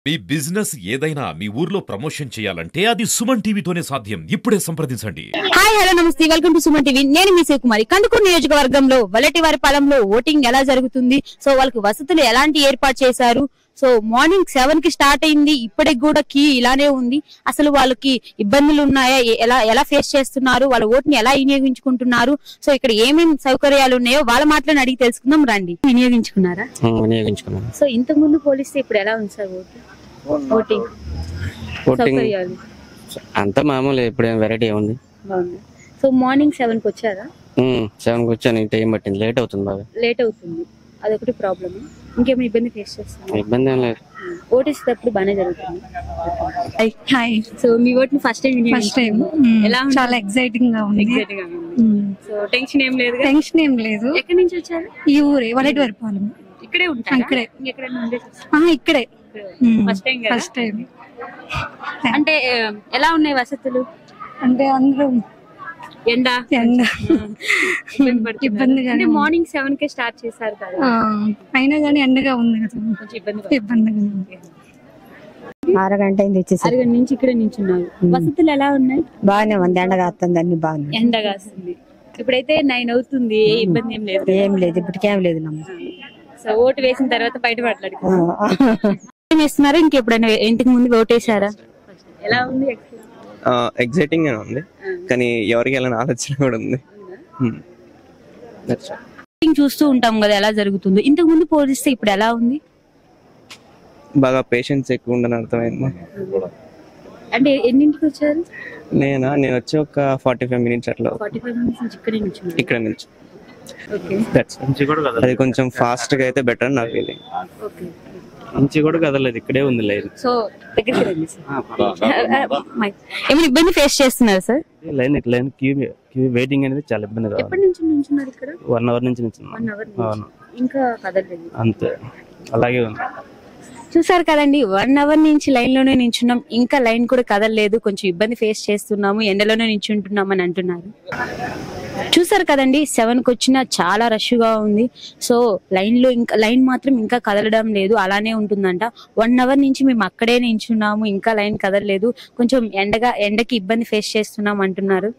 మీ business ఏదైనా మీ ఊర్లో promotion చేయాలంటే అది సుమన్ టీవీతోనే సాధ్యం ఇప్పుడే సంప్రదించండి హాయ్ హలో నమస్తే వెల్కమ్ టు సుమన్ టీవీ నేను మీ శివకుమారి కందుకూరు నియోజకవర్గంలో వల్లటివారి పాలెంలో ఓటింగ్ ఎలా జరుగుతుంది సో వాళ్ళకి వసతులు ఎలాంటి ఏర్పాటు చేశారు సో మార్నింగ్ సెవెన్ కి స్టార్ట్ అయింది ఇప్పటికి కూడా కీ ఇలానే ఉంది అసలు వాళ్ళకి ఇబ్బందులు ఉన్నాయా ఎ- ఎలా ఎలా ఫేస్ చేస్తున్నారు వాళ్ళ ఓటుని ఎలా వినియోగించుకుంటున్నారు సో ఇక్కడ ఏమేమి సౌకర్యాలు ఉన్నాయో వాళ్ళ మాటలను అడిగి తెలుసుకుందాం రండి వినియోగించుకున్నారా ఉమ్, వినియోగించుకున్నాం సో ఇంతకు ముందు పోలిస్తే ఇప్పుడు ఎలా ఉంది సార్ ఓటు ఓటింగ్ ఓటింగ్ సౌకర్యాలు అంతా మామూలు ఇప్పుడేం వెరైటీ ఉంది బాగుంది సో మార్నింగ్ సెవెన్ కి వచ్చారా సెవెన్ వచ్చాను టైం పట్టింది లేట్ అవుతుంది బాగా లేట్ అవుతుంది అదొకటి ప్రాబ్లమ్ ఇంకేమైనా ఇబ్బంది ఫేస్ చేస్తున్నారు ఇబ్బంది ఏం లేదు ఓటేసేటప్పుడు బాగానే జరుగుతుంది హాయ్ సో మీ ఓట్ని ఫస్ట్ టైం ఫస్ట్ టైం ఎలా ఉంది? చాలా ఎక్సైటింగ్ గా ఉంది సో టెన్షన్ ఏం లేదు టెన్షన్ ఏం లేదు ఎక్కడి నుంచి వచ్చారు ఈ ఊరే వలటి వరపాలెం ఇక్కడే ఉంటారు ఇక్కడే. ఎక్కడైనా ఉండేసి ఆహా, ఇక్కడే ఫస్ట్ టైం కదా ఫస్ట్ టైం అంటే ఆ, ఎలా ఉన్నాయి వసతులు అంటే అందరూ ఎండ ఎండ ఇబ్బంది పడుతున్నారు. ఇబ్బందిగా అంటే మార్నింగ్ సెవెన్ కే స్టార్ట్ చేశారు కదా ఆ, అయినా కానీ ఎండగా ఉంది కదా కొంచెం ఇబ్బంది ఇబ్బందిగా ఉంది అరగంట అయింది వచ్చేసి అరగంట నుంచి ఇక్కడ నుంచి ఉన్నారు వసతులు ఎలా ఉన్నాయి బాగానే ఉంది ఎండ కాస్తుంది అన్ని బాగున్నాయి ఎండగా వస్తుంది ఇప్పుడైతే నైన్ అవుతుంది ఏ ఇబ్బంది ఏం లేదు ఏం లేదు ఇప్పటికేం లేదు నమ్మ సో ఓటు వేసిన తర్వాత బయట మాట్లాడుకుంటాం వేస్తున్నారు ఇంకెప్పుడైనా ఇంటికి ముందు ఓటు వేసారా ఎలా ఉంది ఎగ్జైటింగ్ గా ఉంది కానీ ఎవరికి వెళ్ళని ఆలోచన కూడా ఉంది Hmm. That's all. Voting చూస్తూ ఉంటాం కదా ఎలా జరుగుతుందో ఇంతకు ముందు పోలిస్తే ఇప్పుడు ఎలా ఉంది బాగా పేషెన్స్ ఎక్కువ ఉండని అర్థమైంది అంటే ఎన్నింటికి వచ్చారు నేనా నేను వచ్చి ఒక ఫార్టీ ఫైవ్ మినిట్స్ అట్లా ఫార్టీ ఫైవ్ మినిట్స్ నుంచి ఇక్కడే నుంచి ఇక్కడ నుంచి ఓకే That's all. అది కొంచెం ఫాస్ట్ గా అయితే బెటర్ నాకు ఫీలింగ్ ఓకే నుంచి కూడా కదలేదు ఇక్కడే ఉంది లైన్ సో దగ్గరికి రండి సార్ మైక్. ఏమైనా ఇబ్బంది ఫేస్ చేస్తున్నారు sir line line queue queue waiting అనేది చాలా ఇబ్బందిగా ఉంది ఎప్పటి నుంచి నుంచున్నారు ఇక్కడ వన్ అవర్ నుంచి నుంచి వన్ అవర్ అవును ఇంకా కదలలేదు అంతే అలాగే ఉంది చూసారు కదండి వన్ అవర్ నుంచి లైన్ లోనే నించున్నాం ఇంకా లైన్ కూడా కదలలేదు కొంచెం ఇబ్బంది ఫేస్ చేస్తున్నాము ఎండలోనే నించుంటున్నాం అని అంటున్నారు చూసారు కదండి సెవెన్ కి వచ్చిన చాలా రష్ గా ఉంది సో లైన్ లో ఇంకా లైన్ మాత్రం ఇంకా కదలడం లేదు అలానే ఉంటుందంట వన్ అవర్ నుంచి మేము అక్కడే నించున్నాము ఇంకా లైన్ కదలలేదు కొంచెం ఎండగా ఎండకి ఇబ్బంది ఫేస్ చేస్తున్నాం అంటున్నారు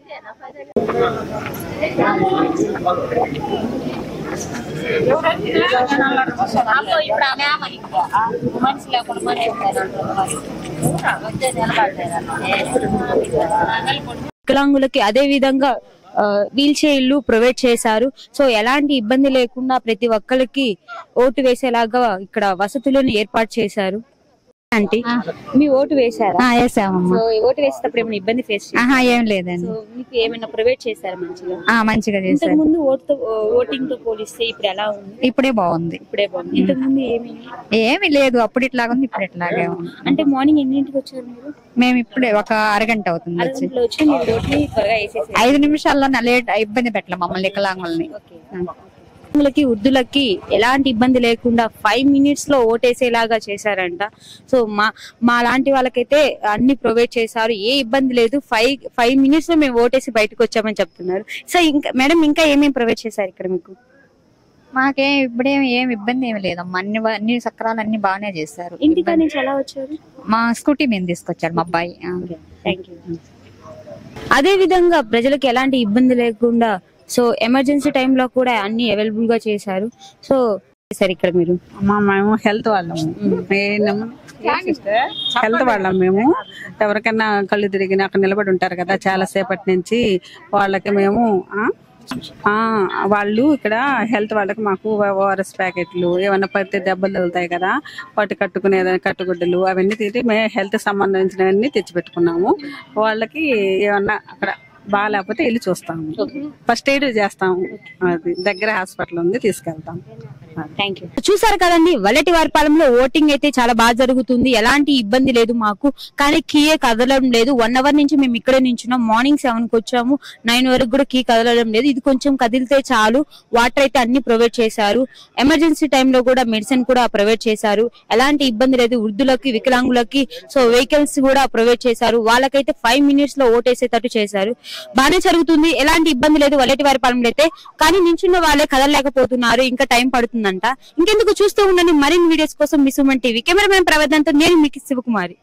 వికలాంగులకి అదే విధంగా వీల్ చైర్లు ప్రొవైడ్ చేశారు సో ఎలాంటి ఇబ్బంది లేకుండా ప్రతి ఒక్కరికి ఓటు వేసేలాగా ఇక్కడ వసతులను ఏర్పాటు చేశారు ఆంటీ మీ ఓటు వేశారా వేసామమ్మా సో ఓటు వేసేటప్పుడు ఏమైనా ఇబ్బంది ఫేస్ ఆహా ఏం లేదండి సో మీకు ఏమైనా ప్రొవైడ్ చేశారు మంచిగా ఆ మంచిగా ఇంతకు చేశారు ముందు ఓటుతో ఓటింగ్ తో పోలిస్తే ఇప్పుడు ఎలా ఉంది ఇప్పుడే బాగుంది ఇప్పుడే బాగుంది ఇంతకు ముందు ఏమి ఏమి లేదు అప్పుడు ఇట్లాగా ఉంది ఇప్పుడు ఇట్లాగే ఉంది అంటే మార్నింగ్ ఎన్నింటికి వచ్చారు మీరు మేము ఇప్పుడే ఒక అరగంట అవుతుంది వచ్చి అరగంటలో వచ్చి మీరు ఓటుని త్వరగా వేసేసారు ఐదు నిమిషాల్లో లేట్ ఇబ్బంది పెట్టలే మమ్మల్ని వికలాంగుల్ని వికలాంగులకి వృద్ధులకి ఎలాంటి ఇబ్బంది లేకుండా ఫైవ్ మినిట్స్ లో ఓటేసేలాగా చేశారంట సో మా మా లాంటి వాళ్ళకైతే అన్ని ప్రొవైడ్ చేశారు ఏ ఇబ్బంది లేదు ఫైవ్ ఫైవ్ మినిట్స్ లో మేము ఓటేసి బయటకు వచ్చామని చెప్తున్నారు సో ఇంకా మేడం ఇంకా ఏమేమి ప్రొవైడ్ చేశారు ఇక్కడ మీకు మాకేం ఇప్పుడేం ఏం ఇబ్బంది ఏమి లేదమ్మా అన్ని బా- అన్ని సక్రాలు అన్ని బాగానే చేశారు ఇంటికా నుంచి ఎలా వచ్చారు మా స్కూటీ మీద తీసుకొచ్చాడు మా అబ్బాయి ఆ. థ్యాంక్ యూ అదే విధంగా ప్రజలకు ఎలాంటి ఇబ్బంది లేకుండా సో ఎమర్జెన్సీ టైంలో కూడా అన్ని అవైలబుల్ గా చేశారు సో సార్ ఇక్కడ మీరు అమ్మా మేము హెల్త్ వాళ్ళము హెల్త్ వాళ్ళం మేము ఎవరికైనా కళ్ళు తిరిగిన అక్కడ నిలబడి ఉంటారు కదా చాలా సేపటి నుంచి వాళ్ళకి మేము ఆ, ఆ, వాళ్ళు ఇక్కడ హెల్త్ వాళ్ళకి మాకు ఓఆర్ఎస్ ప్యాకెట్లు ఏమన్నా పడితే దెబ్బలు తగులుతాయి కదా వాటి కట్టుకునే కట్టుగుడ్డలు అవన్నీ తీసి మేము హెల్త్ సంబంధించినవన్నీ తెచ్చిపెట్టుకున్నాము వాళ్ళకి ఏమన్నా అక్కడ బాగాలేకపోతే వెళ్ళి చూస్తాము ఫస్ట్ ఎయిడ్ చేస్తాము అది దగ్గర హాస్పిటల్ ఉంది తీసుకెళ్తాం థ్యాంక్ యూ చూసారు కదండి వల్లటి వారిపాలెంలో ఓటింగ్ అయితే చాలా బాగా జరుగుతుంది ఎలాంటి ఇబ్బంది లేదు మాకు కానీ కీయే కదలడం లేదు వన్ అవర్ నుంచి మేము ఇక్కడే నించున్నాం మార్నింగ్ సెవెన్ కి వచ్చాము నైన్ వరకు కూడా కీ కదలడం లేదు ఇది కొంచెం కదిలితే చాలు వాటర్ అయితే అన్ని ప్రొవైడ్ చేశారు ఎమర్జెన్సీ టైంలో కూడా మెడిసిన్ కూడా ప్రొవైడ్ చేశారు ఎలాంటి ఇబ్బంది లేదు వృద్ధులకి వికలాంగులకి సో వెహికల్స్ కూడా ప్రొవైడ్ చేశారు వాళ్ళకైతే ఫైవ్ మినిట్స్ లో ఓటేసేటట్టు చేశారు బాగానే జరుగుతుంది ఎలాంటి ఇబ్బంది లేదు వల్లటి వారి పాలెంలో అయితే కానీ నించున్న వాళ్ళే కదలలేకపోతున్నారు ఇంకా టైం పడుతుంది ఉందంట ఇంకెందుకు చూస్తూ ఉండండి మరిన్ని వీడియోస్ కోసం మీ సుమన్ టీవీ కెమెరామెన్ ప్రవేదంతో నేను మీకు శివకుమారి